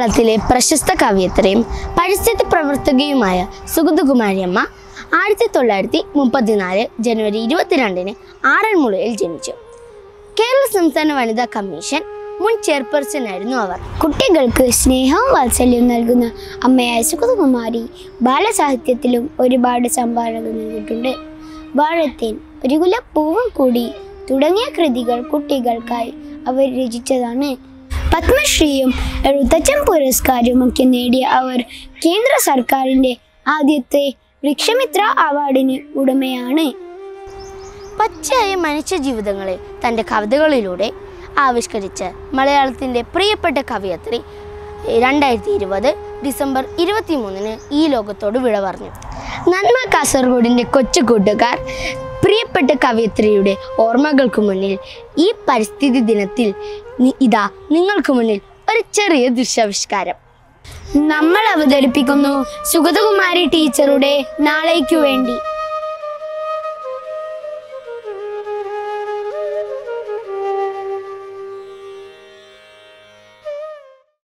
മലയാളത്തിലെ പ്രശസ്ത കവയിത്രിയും പരിസ്ഥിതി പ്രവർത്തകയുമായ സുഗതകുമാരിയമ്മ ആയിരത്തി തൊള്ളായിരത്തി മുപ്പത്തിനാല് ജനുവരി ഇരുപത്തിരണ്ടിന് ആറന്മുളയിൽ ജനിച്ചു കേരള സംസ്ഥാന വനിതാ കമ്മീഷൻ മുൻ ചെയർപേഴ്സൺ ആയിരുന്നു അവർ കുട്ടികൾക്ക് സ്നേഹവും വാത്സല്യവും നൽകുന്ന അമ്മയായ സുഗതകുമാരി ബാലസാഹിത്യത്തിലും ഒരുപാട് സംഭാവനകൾ നൽകിയിട്ടുണ്ട് വാഴത്തേൻ ഒരു കുല പൂവും കൂടി തുടങ്ങിയ കൃതികൾ കുട്ടികൾക്കായി അവർ രചിച്ചതാണ് പത്മശ്രീയും എഴുത്തച്ഛൻ പുരസ്കാരവും ഒക്കെ നേടിയ അവർ കേന്ദ്ര സർക്കാരിൻ്റെ ആദ്യത്തെ വൃക്ഷമിത്ര അവാർഡിന് ഉടമയാണ് പച്ചയായ മനുഷ്യ ജീവിതങ്ങളെ തൻ്റെ കവിതകളിലൂടെ ആവിഷ്കരിച്ച് മലയാളത്തിൻ്റെ പ്രിയപ്പെട്ട കവയത്രി രണ്ടായിരത്തി ഇരുപത് ഡിസംബർ ഇരുപത്തി മൂന്നിന് ഈ ലോകത്തോട് വിട പറഞ്ഞു നന്മ കാസർഗോഡിൻ്റെ കൊച്ചു കൂട്ടുകാർ പ്രിയപ്പെട്ട കവയത്രിയുടെ ഓർമ്മകൾക്ക് മുന്നിൽ ഈ പരിസ്ഥിതി ദിനത്തിൽ നി- ഇതാ നിങ്ങൾക്ക് മുന്നിൽ ഒരു ചെറിയ ദൃശ്യാവിഷ്കാരം നമ്മൾ അവതരിപ്പിക്കുന്നു സുഗതകുമാരി ടീച്ചറുടെ നാളേക്കു വേണ്ടി